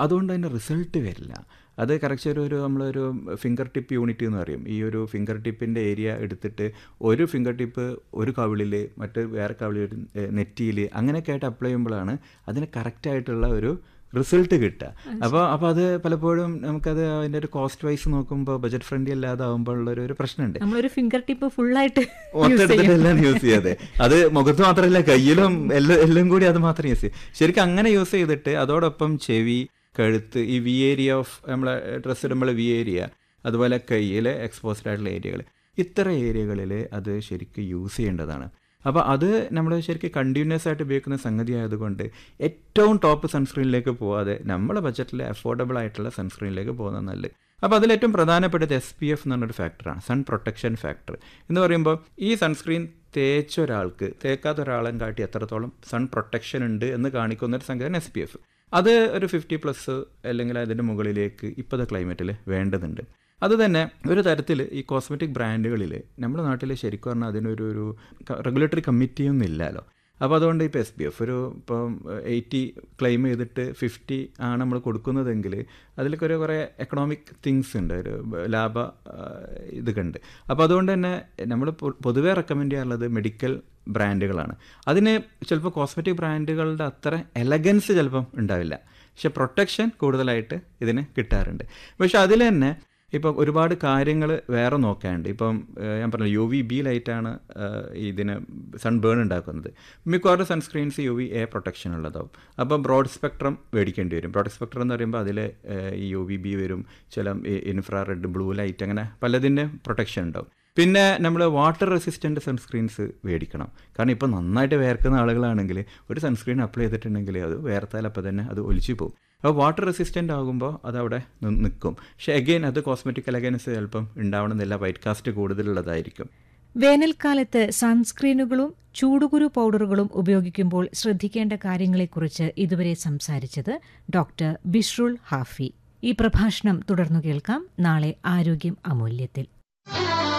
അതുകൊണ്ട് അതിൻ്റെ റിസൾട്ട് വരില്ല അത് കറക്റ്റ് ഒരു ഒരു നമ്മളൊരു ഫിംഗർ ടിപ്പ് യൂണിറ്റ് എന്ന് പറയും ഈ ഒരു ഫിംഗർ ടിപ്പിൻ്റെ ഏരിയ എടുത്തിട്ട് ഒരു ഫിംഗർ ടിപ്പ് ഒരു കവിളിൽ മറ്റ് വേറെ കവിളിൽ നെറ്റിയിൽ അങ്ങനെയൊക്കെ ആയിട്ട് അപ്ലൈ ചെയ്യുമ്പോഴാണ് അതിന് കറക്റ്റായിട്ടുള്ള ഒരു റിസൾട്ട് കിട്ടുക അപ്പോൾ അപ്പോൾ അത് പലപ്പോഴും നമുക്കത് അതിൻ്റെ ഒരു കോസ്റ്റ് വൈസ് നോക്കുമ്പോൾ ബജറ്റ് ഫ്രണ്ട്ലി അല്ലാതെ ആകുമ്പോൾ ഉള്ളൊരു ഒരു പ്രശ്നമുണ്ട് നമ്മളൊരു ഫിംഗർ ടിപ്പ് ഫുള്ളായിട്ട് ഒത്തെടുത്തിട്ടെല്ലാം യൂസ് ചെയ്യാതെ അത് മുഖത്ത് മാത്രമല്ല കയ്യിലും എല്ലാം എല്ലാം കൂടി അത് മാത്രം യൂസ് ചെയ്യും ശരിക്കും അങ്ങനെ യൂസ് ചെയ്തിട്ട് അതോടൊപ്പം ചെവി കഴുത്ത് ഈ വി ഏരിയ ഓഫ് നമ്മളെ ഡ്രസ്സ് ഇടുമ്പോൾ വി ഏരിയ അതുപോലെ കയ്യിലെ എക്സ്പോസ്ഡ് ആയിട്ടുള്ള ഏരിയകൾ ഇത്ര ഏരിയകളിൽ അത് ശരിക്കും യൂസ് ചെയ്യേണ്ടതാണ് അപ്പോൾ അത് നമ്മൾ ശരിക്കും കണ്ടിന്യൂസ് ആയിട്ട് ഉപയോഗിക്കുന്ന സംഗതി ആയതുകൊണ്ട് ഏറ്റവും ടോപ്പ് സൺസ്ക്രീനിലേക്ക് പോവാതെ നമ്മുടെ ബജറ്റിൽ അഫോർഡബിൾ ആയിട്ടുള്ള സൺസ്ക്രീനിലേക്ക് പോകുന്നത് നല്ലത് അപ്പോൾ അതിലേറ്റവും പ്രധാനപ്പെട്ടത് എസ് പി എഫ് എന്ന് പറഞ്ഞൊരു ഫാക്ടറാണ് സൺ പ്രൊട്ടക്ഷൻ ഫാക്ടർ എന്ന് പറയുമ്പോൾ ഈ സൺസ്ക്രീൻ തേച്ച ഒരാൾക്ക് തേക്കാത്ത ഒരാളെ കാട്ടി എത്രത്തോളം സൺ പ്രൊട്ടക്ഷൻ ഉണ്ട് എന്ന് കാണിക്കുന്ന ഒരു സംഗതിയാണ് എസ് പി എഫ് അത് ഒരു ഫിഫ്റ്റി പ്ലസ് അല്ലെങ്കിൽ അതിൻ്റെ മുകളിലേക്ക് ഇപ്പോഴത്തെ ക്ലൈമറ്റിൽ വേണ്ടതുണ്ട് അത് തന്നെ ഒരു തരത്തിൽ ഈ കോസ്മെറ്റിക് ബ്രാൻഡുകളിൽ നമ്മുടെ നാട്ടിൽ ശരിക്കും പറഞ്ഞാൽ അതിനൊരു ഒരു റെഗുലേറ്ററി കമ്മിറ്റിയൊന്നും ഇല്ലല്ലോ അപ്പോൾ അതുകൊണ്ട് ഇപ്പോൾ എസ് ബി എഫ് ഒരു ഇപ്പം എയ്റ്റി ക്ലെയിം ചെയ്തിട്ട് ഫിഫ്റ്റി ആണ് നമ്മൾ കൊടുക്കുന്നതെങ്കിൽ അതിലൊക്കെ ഒരു കുറേ എക്കണോമിക് തിങ്സ് ഉണ്ട് ഒരു ലാഭ ഇതൊക്കെ ഉണ്ട് അപ്പോൾ അതുകൊണ്ട് തന്നെ നമ്മൾ പൊതുവേ റെക്കമെൻഡ് ചെയ്യാറുള്ളത് മെഡിക്കൽ ബ്രാൻഡുകളാണ് അതിന് ചിലപ്പോൾ കോസ്മെറ്റിക് ബ്രാൻഡുകളുടെ അത്ര എലഗൻസ് ചിലപ്പം ഉണ്ടാവില്ല പക്ഷെ പ്രൊട്ടക്ഷൻ കൂടുതലായിട്ട് ഇതിന് കിട്ടാറുണ്ട് പക്ഷെ അതിൽ തന്നെ ഇപ്പം ഒരുപാട് കാര്യങ്ങൾ വേറെ നോക്കാനുണ്ട് ഇപ്പം ഞാൻ പറഞ്ഞു യു വി ബി ലൈറ്റാണ് ഇതിന് സൺ ബേൺ ഉണ്ടാക്കുന്നത് മിക്കവാറും sunscreens U V A protection ഉള്ളതാവും അപ്പോൾ ബ്രോഡ് സ്പെക്ട്രം മേടിക്കേണ്ടി വരും ബ്രോഡ് സ്പെക്ട്രം എന്ന് പറയുമ്പോൾ അതിൽ ഈ യു വി ബി വരും ചില ഇൻഫ്രാ റെഡ് ബ്ലൂ ലൈറ്റ് അങ്ങനെ പലതിൻ്റെ പ്രൊട്ടക്ഷൻ ഉണ്ടാവും പിന്നെ നമ്മൾ വാട്ടർ റെസിസ്റ്റൻ്റ് സൺസ്ക്രീൻസ് മേടിക്കണം കാരണം ഇപ്പോൾ നന്നായിട്ട് വേർക്കുന്ന ആളുകളാണെങ്കിൽ ഒരു സൺസ്ക്രീൻ അപ്ലൈ ചെയ്തിട്ടുണ്ടെങ്കിൽ അത് വേർത്താൽ അപ്പോൾ തന്നെ അത് ഒലിച്ചു പോകും അപ്പോൾ വാട്ടർ റെസിസ്റ്റൻ്റ് ആകുമ്പോൾ അതവിടെ നിൽക്കും പക്ഷേ അഗെയിൻ അത് കോസ്മെറ്റിക് എലഗൻസ് ചിലപ്പം ഉണ്ടാവണമെന്നില്ല വൈറ്റ് കാസ്റ്റ് കൂടുതലുള്ളതായിരിക്കും വേനൽക്കാലത്ത് സൺസ്ക്രീനുകളും ചൂടുകുരു പൗഡറുകളും ഉപയോഗിക്കുമ്പോൾ ശ്രദ്ധിക്കേണ്ട കാര്യങ്ങളെക്കുറിച്ച് ഇതുവരെ സംസാരിച്ചത് ഡോക്ടർ ബിഷ്രുൾ ഹാഫി ഈ പ്രഭാഷണം തുടർന്നു കേൾക്കാം നാളെ ആരോഗ്യം അമൂല്യത്തിൽ